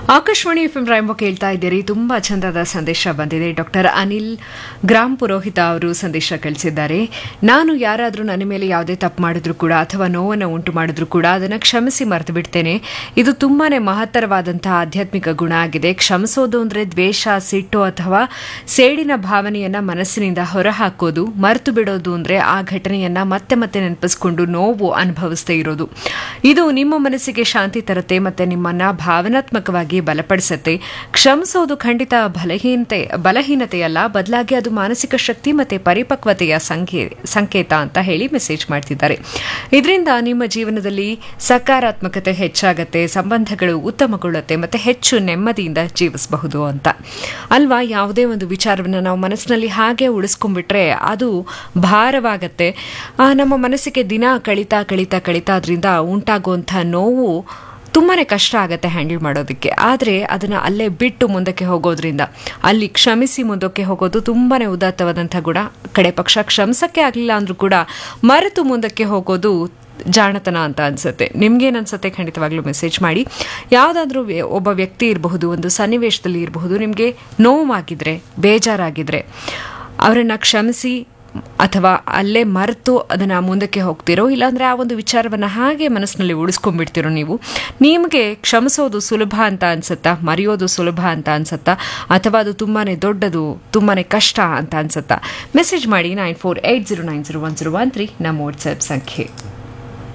Akashvani F M ರಾಯಂಬ ಕೇಳ್ತಾ ಇದ್ದೀರಿ ತುಂಬಾ ಚಂದದ ಸಂದೇಶ ಬಂದಿದೆ ಡಾಕ್ಟರ್ ಅನಿಲ್ ಗ್ರಾಮ್ ಪುರೋಹಿತ ಅವರು ಸಂದೇಶ ಕಳಿಸಿದ್ದಾರೆ ನಾನು ಯಾರಾದರೂ ನನ್ನ ಮೇಲೆ ಯಾವುದೇ ತಪ್ಪು ಮಾಡಿದ್ರು ಕೂಡ ಅಥವಾ ನೋವನ್ನು ಉಂಟು ಮಾಡಿದ್ರು ಕೂಡ ಅದನ್ನು ಕ್ಷಮಿಸಿ ಮರೆತು ಬಿಡ್ತೇನೆ ಇದು ತುಂಬಾನೇ ಮಹತ್ತರವಾದಂತಹ ಆಧ್ಯಾತ್ಮಿಕ ಗುಣ ಆಗಿದೆ ಕ್ಷಮಿಸೋದು ಅಂದ್ರೆ ದ್ವೇಷ ಸಿಟ್ಟು ಅಥವಾ ಸೇಡಿನ ಭಾವನೆಯನ್ನ ಮನಸ್ಸಿನಿಂದ ಹೊರಹಾಕೋದು ಮರೆತು ಬಿಡೋದು ಅಂದ್ರೆ ಆ ಘಟನೆಯನ್ನ ಮತ್ತೆ ಮತ್ತೆ ನೆನಪಿಸ್ಕೊಂಡು ನೋವು ಅನುಭವಿಸ್ತೇ ಇರೋದು ಇದು ನಿಮ್ಮ ಮನಸ್ಸಿಗೆ ಶಾಂತಿ ತರುತ್ತೆ ಮತ್ತೆ ನಿಮ್ಮನ್ನ ಭಾವನಾತ್ಮಕವಾಗಿ ಬಲಪಡಿಸುತ್ತೆ ಕ್ಷಮಿಸೋದು ಖಂಡಿತ ಬಲಹೀನತೆ ಬಲಹೀನತೆಯಲ್ಲ ಬದಲಾಗಿ ಅದು ಮಾನಸಿಕ ಶಕ್ತಿ ಮತ್ತೆ ಪರಿಪಕ್ವತೆಯ ಸಂಕೇ ಸಂಕೇತ ಅಂತ ಹೇಳಿ ಮೆಸೇಜ್ ಮಾಡ್ತಿದ್ದಾರೆ ಇದರಿಂದ ನಿಮ್ಮ ಜೀವನದಲ್ಲಿ ಸಕಾರಾತ್ಮಕತೆ ಹೆಚ್ಚಾಗತ್ತೆ ಸಂಬಂಧಗಳು ಉತ್ತಮಗೊಳ್ಳುತ್ತೆ ಮತ್ತೆ ಹೆಚ್ಚು ನೆಮ್ಮದಿಯಿಂದ ಜೀವಿಸಬಹುದು ಅಂತ ಅಲ್ವಾ ಯಾವುದೇ ಒಂದು ವಿಚಾರವನ್ನು ನಾವು ಮನಸ್ಸಿನಲ್ಲಿ ಹಾಗೆ ಉಳಿಸ್ಕೊಂಡ್ಬಿಟ್ರೆ ಅದು ಭಾರವಾಗತ್ತೆ ಆ, ನಮ್ಮ ಮನಸ್ಸಿಗೆ ದಿನ ಕಳೀತಾ ಕಳೀತಾ ಕಳೀತಾ ಅದರಿಂದ ಉಂಟಾಗುವಂಥ ನೋವು ತುಂಬಾನೇ ಕಷ್ಟ ಆಗುತ್ತೆ ಹ್ಯಾಂಡಲ್ ಮಾಡೋದಕ್ಕೆ ಆದರೆ ಅದನ್ನು ಅಲ್ಲೇ ಬಿಟ್ಟು ಮುಂದಕ್ಕೆ ಹೋಗೋದ್ರಿಂದ ಅಲ್ಲಿ ಕ್ಷಮಿಸಿ ಮುಂದಕ್ಕೆ ಹೋಗೋದು ತುಂಬಾನೇ ಉದಾತ್ತವಾದಂಥ ಗುಣ ಕಡೆ ಪಕ್ಷ ಕ್ಷಮಿಸಕ್ಕೆ ಆಗಲಿಲ್ಲ ಅಂದ್ರೂ ಕೂಡ ಮರೆತು ಮುಂದಕ್ಕೆ ಹೋಗೋದು ಜಾಣತನ ಅಂತ ಅನ್ಸುತ್ತೆ ನಿಮ್ಗೇನು ಅನ್ಸುತ್ತೆ ಖಂಡಿತವಾಗ್ಲೂ ಮೆಸೇಜ್ ಮಾಡಿ ಯಾವುದಾದ್ರೂ ಒಬ್ಬ ವ್ಯಕ್ತಿ ಇರಬಹುದು ಒಂದು ಸನ್ನಿವೇಶದಲ್ಲಿ ಇರಬಹುದು ನಿಮಗೆ ನೋವಾಗಿದ್ರೆ ಬೇಜಾರಾಗಿದ್ರೆ ಅವರನ್ನು ಕ್ಷಮಿಸಿ ಅಥವಾ ಅಲ್ಲೇ ಮರೆತು ಅದನ್ನು ಮುಂದಕ್ಕೆ ಹೋಗ್ತಿರೋ ಇಲ್ಲಾಂದರೆ ಆ ಒಂದು ವಿಚಾರವನ್ನು ಹಾಗೆ ಮನಸ್ಸಿನಲ್ಲಿ ಉಳಿಸ್ಕೊಂಡ್ಬಿಡ್ತಿರೋ ನೀವು ನಿಮಗೆ ಕ್ಷಮಿಸೋದು ಸುಲಭ ಅಂತ ಅನ್ಸುತ್ತಾ ಮರೆಯೋದು ಸುಲಭ ಅಂತ ಅನ್ಸುತ್ತಾ ಅಥವಾ ಅದು ತುಂಬಾ ದೊಡ್ಡದು ತುಂಬಾ ಕಷ್ಟ ಅಂತ ಅನ್ಸುತ್ತಾ ಮೆಸೇಜ್ ಮಾಡಿ nine four eight zero nine zero one zero one three ನಮ್ಮ ವಾಟ್ಸ್ಆ್ಯಪ್ ಸಂಖ್ಯೆ